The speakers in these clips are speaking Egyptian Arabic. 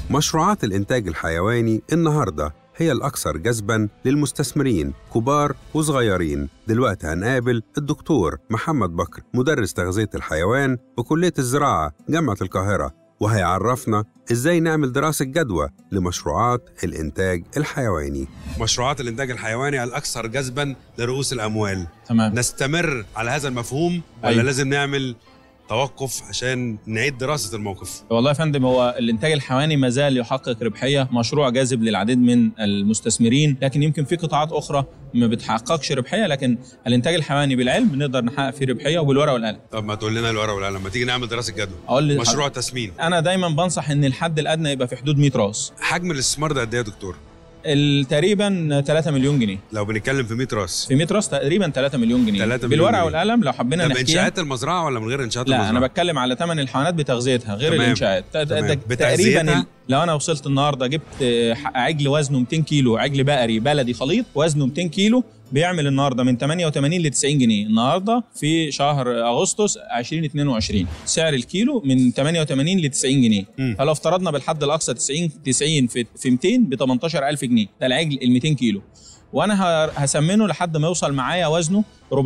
مشروعات الإنتاج الحيواني النهاردة هي الأكثر جذباً للمستثمرين كبار وصغيرين دلوقتي هنقابل الدكتور محمد بكر مدرس تغذية الحيوان بكلية الزراعة جامعة القاهرة وهيعرفنا ازاي نعمل دراسة جدوى لمشروعات الإنتاج الحيواني مشروعات الإنتاج الحيواني الأكثر جذبا لرؤوس الأموال تمام نستمر على هذا المفهوم ولا أيوة. لازم نعمل توقف عشان نعيد دراسة الموقف والله يا فندم هو الانتاج الحيواني ما زال يحقق ربحيه مشروع جاذب للعديد من المستثمرين لكن يمكن في قطاعات اخرى ما بتحققش ربحيه لكن الانتاج الحيواني بالعلم نقدر نحقق فيه ربحيه وبالورقه والقلم طب ما تقول لنا الورقة والقلم ما تيجي نعمل دراسة جدوى اقول لي مشروع تسمين انا دايما بنصح ان الحد الادنى يبقى في حدود 100 راس حجم الاستثمار ده قد ايه يا دكتور ال- تقريبا 3 مليون جنيه لو بنتكلم في 100 راس في 100 راس تقريبا 3 مليون جنيه 3 مليون بالورقه جنيه. والقلم لو حبينا طب نحكيها انشاءات المزرعة ولا من غير انشاءات المزرعة لا انا بتكلم على ثمن الحيوانات بتغذيتها غير تمام. الانشاءات ت- ت- تمام. ت- بتغذيتها؟ تقريبا ال- لو انا وصلت النهارده جبت آه، ح- عجل وزنه 200 كيلو عجل بقري بلدي خليط وزنه 200 كيلو بيعمل النهارده من 88 ل 90 جنيه النهارده في شهر اغسطس 2022 سعر الكيلو من 88 ل 90 جنيه مم. فلو افترضنا بالحد الاقصى 90 90 في في 200 ب 18000 جنيه ده العجل ال 200 كيلو وانا ه- هسمنه لحد ما يوصل معايا وزنه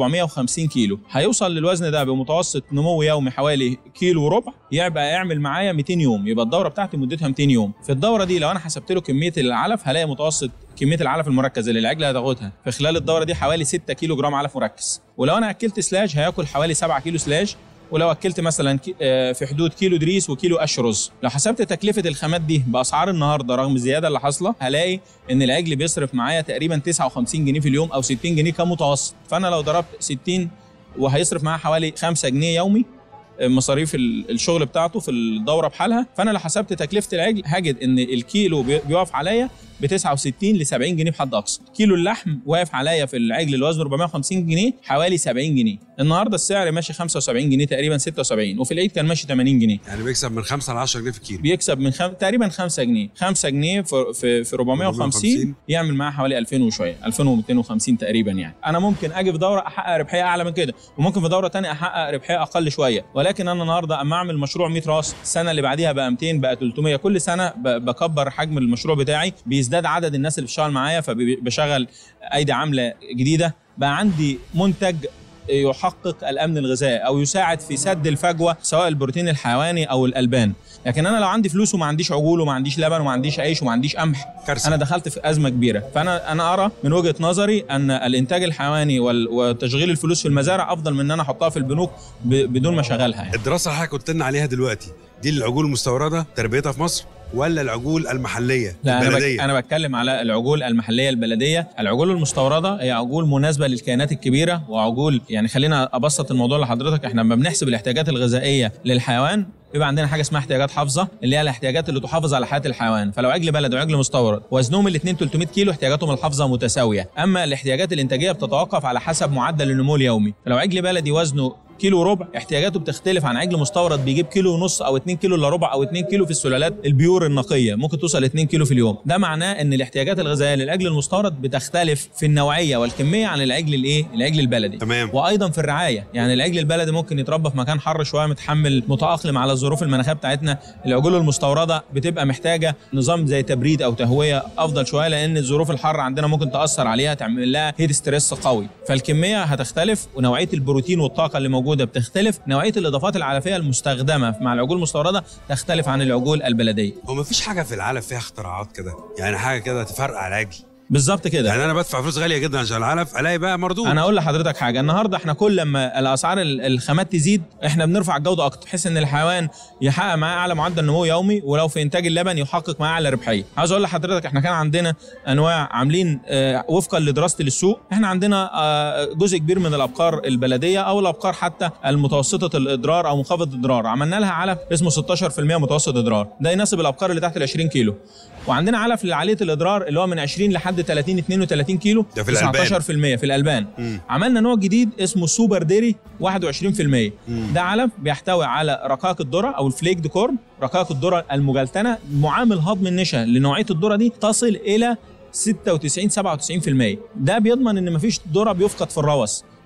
450 كيلو هيوصل للوزن ده بمتوسط نمو يومي حوالي كيلو وربع يبقى يعمل معايا 200 يوم يبقى الدوره بتاعتي مدتها 200 يوم في الدوره دي لو انا حسبت له كميه العلف هلاقي متوسط كميه العلف المركز اللي العجله هتاخدها في خلال الدوره دي حوالي 6 كيلو جرام علف مركز ولو انا اكلت سلاج هياكل حوالي 7 كيلو سلاج ولو اكلت مثلا كي- آه، في حدود كيلو دريس وكيلو قش رز لو حسبت تكلفه الخامات دي باسعار النهارده رغم الزياده اللي حاصله هلاقي ان العجل بيصرف معايا تقريبا 59 جنيه في اليوم او 60 جنيه كمتوسط فانا لو ضربت 60 وهيصرف معايا حوالي 5 جنيه يومي آه، مصاريف ال- الشغل بتاعته في الدوره بحالها فانا لو حسبت تكلفه العجل هجد ان الكيلو بي- بيقف عليا ب 69 ل 70 جنيه بحد اقصى كيلو اللحم واقف عليا في العجل اللي وزنه 450 جنيه حوالي 70 جنيه النهارده السعر ماشي 75 جنيه تقريبا 76 وفي العيد كان ماشي 80 جنيه يعني بيكسب من 5 ل 10 جنيه في الكيلو بيكسب من خم... تقريبا 5 جنيه 5 جنيه في في, في 450 450 يعمل معاه حوالي 2000 وشويه 2250 تقريبا يعني انا ممكن اجي في دوره احقق ربحيه اعلى من كده وممكن في دوره تانية احقق ربحيه اقل شويه ولكن انا النهارده اما اعمل مشروع 100 راس السنه اللي بعديها بقى 200 بقى 300 كل سنه ب... بكبر حجم المشروع بتاعي بيزداد عدد الناس اللي بتشتغل معايا فبشغل ايدي عامله جديده بقى عندي منتج يحقق الامن الغذائي او يساعد في سد الفجوه سواء البروتين الحيواني او الالبان لكن انا لو عندي فلوس وما عنديش عجول وما عنديش لبن وما عنديش عيش وما عنديش قمح كارثة. انا دخلت في ازمه كبيره فانا انا ارى من وجهه نظري ان الانتاج الحيواني وال- وتشغيل الفلوس في المزارع افضل من ان انا احطها في البنوك ب- بدون ما اشغلها يعني. الدراسة اللي حضرتك قلت لنا عليها دلوقتي دي العجول المستوردة تربيتها في مصر ولا العجول المحلية لا انا بك البلدية انا بتكلم على العجول المحليه البلديه العجول المستورده هي عجول مناسبه للكائنات الكبيره وعجول يعني خلينا ابسط الموضوع لحضرتك احنا لما بنحسب الاحتياجات الغذائيه للحيوان بيبقى عندنا حاجه اسمها احتياجات حافظه اللي هي الاحتياجات اللي تحافظ على حياه الحيوان فلو عجل بلد وعجل مستورد وزنهم الاثنين 300 كيلو احتياجاتهم الحافظه متساويه اما الاحتياجات الانتاجيه بتتوقف على حسب معدل النمو اليومي فلو عجل بلدي وزنه كيلو وربع احتياجاته بتختلف عن عجل مستورد بيجيب كيلو ونص او 2 كيلو الا ربع او 2 كيلو في السلالات البيور النقيه ممكن توصل ل 2 كيلو في اليوم ده معناه ان الاحتياجات الغذائيه للعجل المستورد بتختلف في النوعيه والكميه عن العجل الايه العجل البلدي تمام وايضا في الرعايه يعني العجل البلدي ممكن يتربى في مكان حر شويه متحمل متاقلم على الظروف المناخيه بتاعتنا العجول المستورده بتبقى محتاجه نظام زي تبريد او تهويه افضل شويه لان الظروف الحر عندنا ممكن تاثر عليها تعمل لها هيت ستريس قوي فالكميه هتختلف ونوعيه البروتين والطاقه اللي موجوده بتختلف نوعيه الاضافات العلفيه المستخدمه مع العجول المستورده تختلف عن العجول البلديه هو مفيش حاجة في العالم فيها اختراعات كده يعني حاجة كده تفرقع العجل بالظبط كده يعني انا بدفع فلوس غالية جدا عشان العلف الاقي بقى مردود انا اقول لحضرتك حاجه النهارده احنا كل لما الاسعار ال- الخامات تزيد احنا بنرفع الجوده اكتر بحيث ان الحيوان يحقق معاه اعلى معدل نمو يومي ولو في انتاج اللبن يحقق معاه اعلى ربحيه عاوز اقول لحضرتك احنا كان عندنا انواع عاملين آه، وفقا لدراسه السوق احنا عندنا آه، جزء كبير من الابقار البلديه او الابقار حتى المتوسطه الاضرار او منخفض الاضرار عملنا لها علف اسمه 16% متوسط اضرار ده يناسب الابقار اللي تحت ال 20 كيلو وعندنا علف لعاليه الاضرار اللي هو من 20 لحد 30 32 كيلو ده في الألبان. 19% في الالبان مم. عملنا نوع جديد اسمه سوبر ديري 21% مم. ده علف بيحتوي على رقائق الذره او الفليك ديكورن رقائق الذره المجلتنه معامل هضم النشا لنوعيه الذره دي تصل الى 96 97% ده بيضمن ان مفيش ذره بيفقد في الروث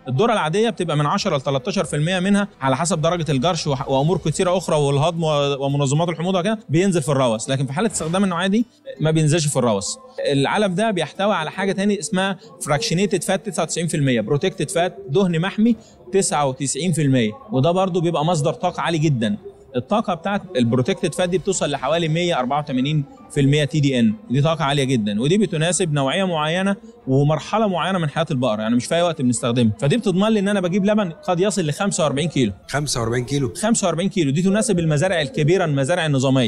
الذره العاديه بتبقى من 10 ل 13% منها على حسب درجه الجرش وح- وامور كتيره اخرى والهضم و- ومنظمات الحموضه كده بينزل في الروث لكن في حاله استخدام النوعيه دي ما بينزلش في الروث العلب ده بيحتوي على حاجه تاني اسمها فراكشنيتد فات 99% بروتكتد فات دهن محمي 99% وده برضو بيبقى مصدر طاقه عالي جدا الطاقه بتاعت البروتكتد فات دي بتوصل لحوالي 184% تي دي ان دي طاقه عاليه جدا ودي بتناسب نوعيه معينه ومرحله معينه من حياه البقره يعني مش في اي وقت بنستخدمها فدي بتضمن لي ان انا بجيب لبن قد يصل ل 45 كيلو 45 كيلو 45 كيلو دي تناسب المزارع الكبيره المزارع النظاميه